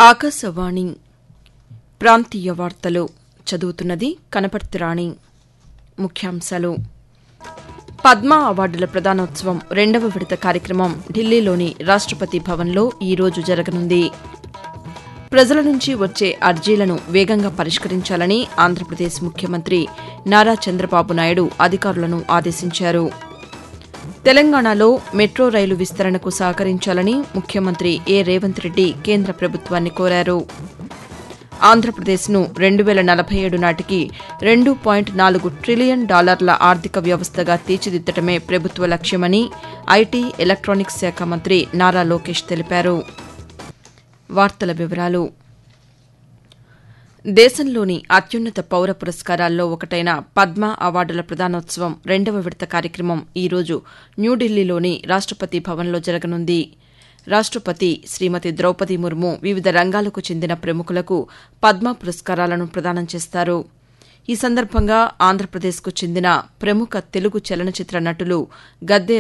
ఆకాశవాణి ప్రాంతీయ వార్తలు చదువుతున్నది కనపర్తి రాణి ముఖ్యాంశాలు పద్మ అవార్డుల ప్రదానోత్సవం రెండవ విడత కార్యక్రమం ఢిల్లీలోని రాష్టపతి భవన్లో ఈ రోజు జరగనుంది ప్రజల నుంచి వచ్చే అర్జీలను వేగంగా పరిష్కరించాలని ఆంధ్రప్రదేశ్ ముఖ్యమంత్రి నారా చంద్రబాబు నాయుడు అధికారులను ఆదేశించారు తెలంగాణలో మెట్రో రైలు విస్తరణకు సహకరించాలని ముఖ్యమంత్రి ఏ రేవంత్ రెడ్డి కేంద్ర ప్రభుత్వాన్ని కోరారు ఆంధ్రప్రదేశ్ను రెండు వేల నలభై ఏడు నాటికి రెండు పాయింట్ నాలుగు ట్రిలియన్ డాలర్ల ఆర్థిక వ్యవస్థగా తీర్చిదిద్దటమే ప్రభుత్వ లక్ష్యమని ఐటీ ఎలక్టానిక్స్ శాఖ మంత్రి నారా లోకేష్ తెలిపారు వార్తల వివరాలు దేశంలోని అత్యున్నత పౌర పురస్కారాల్లో ఒకటైన పద్మ అవార్డుల ప్రదానోత్సవం రెండవ విడత కార్యక్రమం ఈ రోజు న్యూఢిల్లీలోని రాష్టపతి భవన్లో జరగనుంది రాష్టపతి శ్రీమతి ద్రౌపది ముర్ము వివిధ రంగాలకు చెందిన ప్రముఖులకు పద్మ పురస్కారాలను ప్రదానం చేస్తారు ఈ సందర్భంగా ఆంధ్రప్రదేశ్కు చెందిన ప్రముఖ తెలుగు చలనచిత్ర నటులు గద్దె